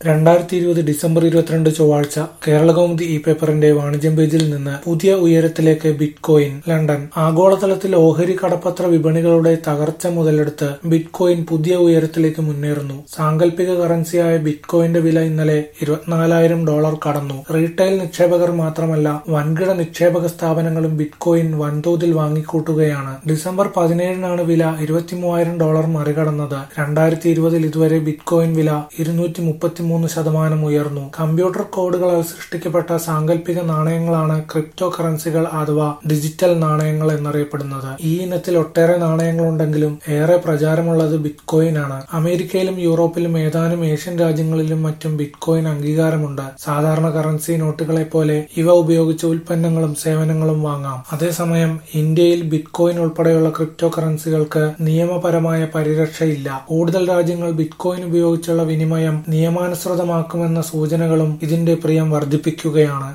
രണ്ടായിരത്തി ഇരുപത് ഡിസംബർ ഇരുപത്തിരണ്ട് ചൊവ്വാഴ്ച കേരളകൗമുദി ഇ പേപ്പറിന്റെ വാണിജ്യം പേജിൽ നിന്ന് പുതിയ ഉയരത്തിലേക്ക് ബിറ്റ്കോയിൻ ലണ്ടൻ ആഗോളതലത്തിൽ ഓഹരി കടപ്പത്ര വിപണികളുടെ തകർച്ച മുതലെടുത്ത് ബിറ്റ്കോയിൻ പുതിയ ഉയരത്തിലേക്ക് മുന്നേറുന്നു സാങ്കല്പിക കറൻസിയായ ബിറ്റ്കോയിന്റെ വില ഇന്നലെ ഇരുപത്തിനാലായിരം ഡോളർ കടന്നു റീറ്റെയിൽ നിക്ഷേപകർ മാത്രമല്ല വൻകിട നിക്ഷേപക സ്ഥാപനങ്ങളും ബിറ്റ്കോയിൻ വൻതോതിൽ വാങ്ങിക്കൂട്ടുകയാണ് ഡിസംബർ പതിനേഴിനാണ് വില ഇരുപത്തിമൂവായിരം ഡോളർ മറികടന്നത് രണ്ടായിരത്തി ഇരുപതിൽ ഇതുവരെ ബിറ്റ്കോയിൻ വില ഇരുന്നൂറ്റി മുപ്പത്തിമൂന്ന് ശതമാനം ഉയർന്നു കമ്പ്യൂട്ടർ കോഡുകളാൽ സൃഷ്ടിക്കപ്പെട്ട സാങ്കല്പിക നാണയങ്ങളാണ് ക്രിപ്റ്റോ കറൻസികൾ അഥവാ ഡിജിറ്റൽ നാണയങ്ങൾ എന്നറിയപ്പെടുന്നത് ഈ ഇനത്തിൽ ഒട്ടേറെ നാണയങ്ങളുണ്ടെങ്കിലും ഏറെ പ്രചാരമുള്ളത് ബിറ്റ്കോയിൻ ആണ് അമേരിക്കയിലും യൂറോപ്പിലും ഏതാനും ഏഷ്യൻ രാജ്യങ്ങളിലും മറ്റും ബിറ്റ്കോയിൻ അംഗീകാരമുണ്ട് സാധാരണ കറൻസി നോട്ടുകളെ പോലെ ഇവ ഉപയോഗിച്ച് ഉൽപ്പന്നങ്ങളും സേവനങ്ങളും വാങ്ങാം അതേസമയം ഇന്ത്യയിൽ ബിറ്റ്കോയിൻ ഉൾപ്പെടെയുള്ള ക്രിപ്റ്റോ കറൻസികൾക്ക് നിയമപരമായ പരിരക്ഷയില്ല കൂടുതൽ രാജ്യങ്ങൾ ബിറ്റ്കോയിൻ ഉപയോഗിച്ചുള്ള വിനിമയം നിയമാനുസൃതമാക്കുമെന്ന സൂചനകളും ഇതിന്റെ പ്രിയം വർദ്ധിപ്പിക്കുകയാണ്